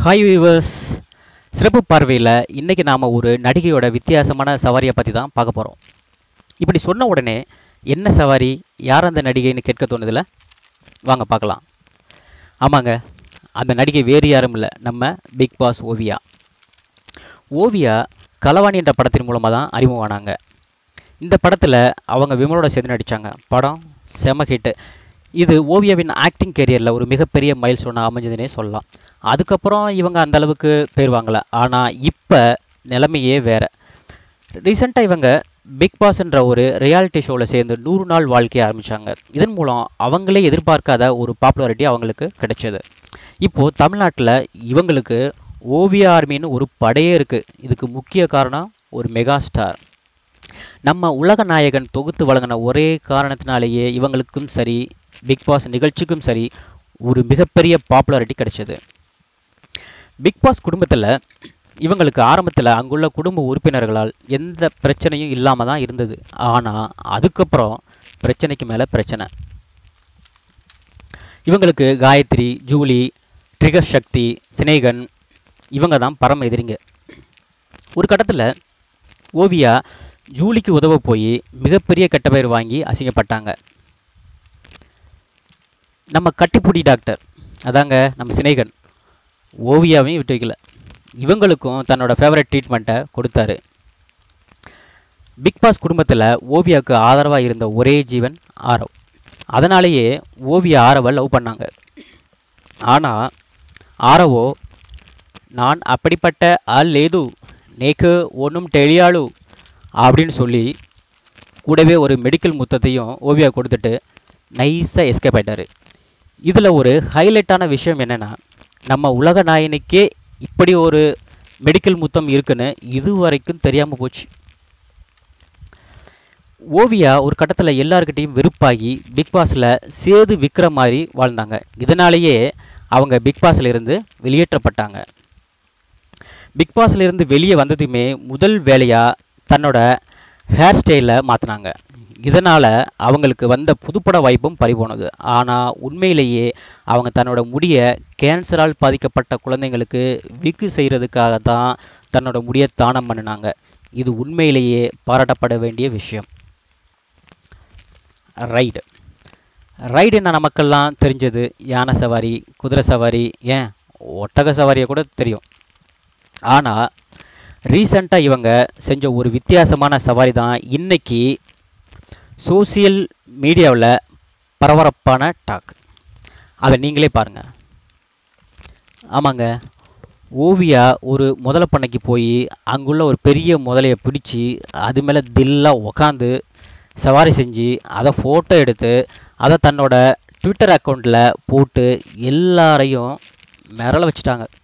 hi viewers சிறப்பு பார்வையில் இன்றைக்கி நாம் ஒரு நடிகையோட வித்தியாசமான சவாரியை பற்றி தான் பார்க்க போகிறோம் இப்படி சொன்ன உடனே என்ன சவாரி யார் அந்த நடிகைன்னு கேட்க தோணுதில்ல வாங்க பார்க்கலாம் ஆமாங்க அந்த நடிகை வேறு யாரும் இல்லை நம்ம பிக் பாஸ் ஓவியா ஓவியா களவாணி என்ற படத்தின் மூலமாக தான் அறிமுகமானாங்க இந்த படத்தில் அவங்க விமலோட சேர்ந்து நடித்தாங்க படம் செம ஹிட்டு இது ஓவியாவின் ஆக்டிங் கேரியரில் ஒரு மிகப்பெரிய மைல் ஸ்டோனாக அமைஞ்சதுன்னே சொல்லலாம் அதுக்கப்புறம் இவங்க அந்த அளவுக்கு பேர் வாங்கலை ஆனால் இப்போ நிலைமையே வேற ரீசெண்டாக இவங்க பிக் பாஸ்ன்ற ஒரு ரியாலிட்டி ஷோவில் சேர்ந்து நூறு நாள் வாழ்க்கையை ஆரம்பித்தாங்க இதன் மூலம் அவங்களே எதிர்பார்க்காத ஒரு பாப்புலாரிட்டி அவங்களுக்கு கிடைச்சது இப்போது தமிழ்நாட்டில் இவங்களுக்கு ஓவிய ஆர்மின்னு ஒரு படையே இருக்குது இதுக்கு முக்கிய காரணம் ஒரு மெகா ஸ்டார் நம்ம உலக நாயகன் தொகுத்து வழங்கின ஒரே காரணத்தினாலேயே இவங்களுக்கும் சரி பிக் பாஸ் நிகழ்ச்சிக்கும் சரி ஒரு மிகப்பெரிய பாப்புலாரிட்டி கிடைச்சது பிக் பாஸ் குடும்பத்தில் இவங்களுக்கு ஆரம்பத்தில் அங்குள்ள குடும்ப உறுப்பினர்களால் எந்த பிரச்சனையும் இல்லாமல் தான் இருந்தது ஆனால் அதுக்கப்புறம் பிரச்சனைக்கு மேலே பிரச்சனை இவங்களுக்கு காயத்ரி ஜூலி ட்ரிகர் சக்தி சினேகன் இவங்க தான் பரம எதிரிங்க ஒரு கட்டத்தில் ஓவியா ஜூலிக்கு உதவ போய் மிகப்பெரிய கெட்ட பெயர் வாங்கி அசிங்கப்பட்டாங்க நம்ம கட்டிப்புடி டாக்டர் அதாங்க நம்ம சினேகன் ஓவியாவையும் விட்டு வைக்கல இவங்களுக்கும் தன்னோட ஃபேவரட் ட்ரீட்மெண்ட்டை கொடுத்தாரு பிக் பாஸ் குடும்பத்தில் ஓவியாவுக்கு ஆதரவாக இருந்த ஒரே ஜீவன் ஆரவ் அதனாலேயே ஓவியா ஆரவை லவ் பண்ணாங்க ஆனால் ஆரவோ நான் அப்படிப்பட்ட ஆள் லேது நேக்கு ஒன்றும் டெலியாளு அப்படின்னு சொல்லி கூடவே ஒரு மெடிக்கல் முத்தத்தையும் ஓவியா கொடுத்துட்டு நைஸாக எஸ்கேப் ஆயிட்டாரு இதில் ஒரு ஹைலைட்டான விஷயம் என்னென்னா நம்ம உலக நாயனுக்கே இப்படி ஒரு மெடிக்கல் முத்தம் இருக்குன்னு இது வரைக்கும் தெரியாமல் போச்சு ஓவியா ஒரு கட்டத்தில் எல்லாருக்கிட்டையும் வெறுப்பாகி பிக் பாஸில் சேது விற்கிற மாதிரி வாழ்ந்தாங்க இதனாலேயே அவங்க பிக் பாஸ்ல இருந்து வெளியேற்றப்பட்டாங்க பிக் பாஸ்ல இருந்து வெளியே வந்ததுமே முதல் வேலையாக தன்னோட ஹேர் ஸ்டைலை மாற்றினாங்க இதனால் அவங்களுக்கு வந்த புதுப்பட வாய்ப்பும் பறிபோனது ஆனால் உண்மையிலேயே அவங்க தன்னோட முடியை கேன்சரால் பாதிக்கப்பட்ட குழந்தைங்களுக்கு விக்கு செய்கிறதுக்காக தான் தன்னோட முடியை தானம் பண்ணினாங்க இது உண்மையிலேயே பாராட்டப்பட வேண்டிய விஷயம் ரைடு ரைடு என்ன நமக்கெல்லாம் தெரிஞ்சது யானை சவாரி குதிரை சவாரி ஏன் ஒட்டக சவாரியை கூட தெரியும் ஆனால் ரீசண்டாக இவங்க செஞ்ச ஒரு வித்தியாசமான சவாரி தான் இன்னைக்கு சோசியல் மீடியாவில் பரபரப்பான டாக் அதை நீங்களே பாருங்கள் ஆமாங்க ஓவியா ஒரு முதலை பண்ணைக்கு போய் அங்குள்ள ஒரு பெரிய முதலையை பிடிச்சி அது மேலே தில்லாக உக்காந்து சவாரி செஞ்சு அதை ஃபோட்டோ எடுத்து அதை தன்னோட ட்விட்டர் அக்கௌண்ட்டில் போட்டு எல்லாரையும் மிரள வச்சுட்டாங்க